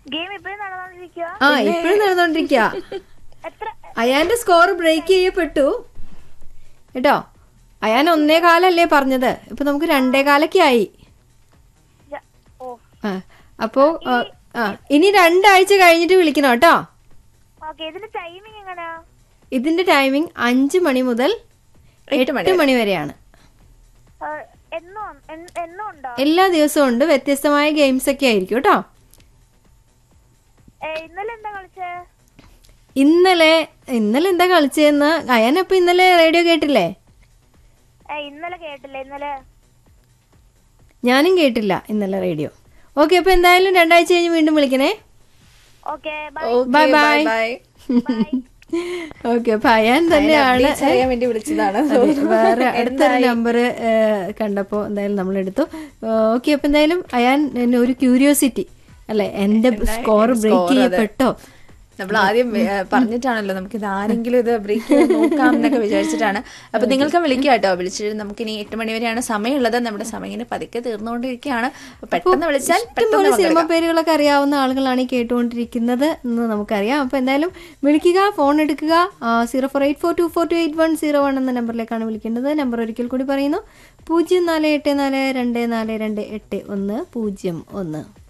Game ഇപ്പഴും നടന്നുകൊണ്ടിരിക്കുക ആ ഇപ്പോഴും നടന്നുകൊണ്ടിരിക്കുക എത്ര അയാന്റെ സ്കോർ ബ്രേക്ക് ചെയ്യപ്പെട്ടു കേട്ടോ അയാൻ ഒന്നേ കാലല്ലേ പറഞ്ഞത് ഇപ്പൊ നമുക്ക് രണ്ടേ കാലൊക്കെ ആയി ജ- ഓ ആ അപ്പോ ആ, ആ ഇനി രണ്ടാഴ്ച കഴിഞ്ഞിട്ട് വിളിക്കണം കേട്ടോ ഓക്കെ ഇതിന്റെ ടൈമിംഗ് എങ്ങനെയാ ഇതിന്റെ ടൈമിംഗ് അഞ്ച് മണി മുതൽ എട്ട് മണി എട്ട് മണി വരെയാണ് ആ, എന്നും എൻ- എന്നും ഉണ്ടോ എല്ലാ ദിവസവും ഉണ്ട് വ്യത്യസ്തമായ ഗെയിംസ് ഒക്കെ ആയിരിക്കും കേട്ടോ ഏ, ഇന്നലെ എന്താ കളിച്ചേ ഇന്നലെ ഇന്നലെ എന്താ കളിച്ചതെന്ന് അയാനപ്പൊ ഇന്നലെ റേഡിയോ കേട്ടില്ലേ ഏ, ഇന്നലെ കേട്ടില്ല ഇന്നലെ ഞാനും കേട്ടില്ല ഇന്നലെ റേഡിയോ ഓക്കെ അപ്പൊ എന്തായാലും രണ്ടാഴ്ച കഴിഞ്ഞ് വീണ്ടും വിളിക്കണേ okay Okay, bye bye bye bye. Okay അപ്പൊ അയാൻ തന്നെയാണ് updates അറിയാൻ വേണ്ടി വിളിച്ചതാണ് അതെ, വേറെ അടുത്തൊരു നമ്പർ കണ്ടപ്പോ എന്തായാലും നമ്മൾ എടുത്തു ഓക്കെ അപ്പൊ എന്തായാലും അയാൻ എന്നെ ഒരു ക്യൂരിയോസിറ്റി അല്ലെ എന്റെ സ്കോർ ബ്രേക്ക് ചെയ്യപ്പെട്ടോ നമ്മൾ ആദ്യം ഏ, പറഞ്ഞിട്ടാണല്ലോ നമുക്ക് ഇത് ആരെങ്കിലും ഇത് ബ്രേക്ക് ചെയ്ത് നോക്കാം എന്നൊക്കെ വിചാരിച്ചിട്ടാണ് അപ്പൊ നിങ്ങൾക്ക് വിളിക്കാം കേട്ടോ വിളിച്ചിട്ട് നമുക്ക് ഇനി എട്ട് മണി വരെയാണ് സമയമുള്ളത് നമ്മുടെ സമയം ഇങ്ങനെ പതുക്കെ തീർന്നുകൊണ്ടിരിക്കുകയാണ് അപ്പൊ പെട്ടെന്ന് വിളിച്ചാൽ പെട്ടെന്ന് ഇഷ്ടംപോലെ സിനിമ പങ്കെടുക്കാം. പേരുകളൊക്കെ അറിയാവുന്ന ആളുകളാണ് ഈ കേട്ടുകൊണ്ടിരിക്കുന്നത് എന്ന് നമുക്കറിയാം അപ്പൊ എന്തായാലും വിളിക്കുക ഫോൺ എടുക്കുക zero four eight four two four two eight one zero one എന്ന നമ്പറിലേക്കാണ് വിളിക്കേണ്ടത് നമ്പർ ഒരിക്കൽ കൂടി പറയുന്നു പൂജ്യം നാല് എട്ട് നാല് രണ്ട് നാല് രണ്ട് എട്ട് ഒന്ന് പൂജ്യം ഒന്ന്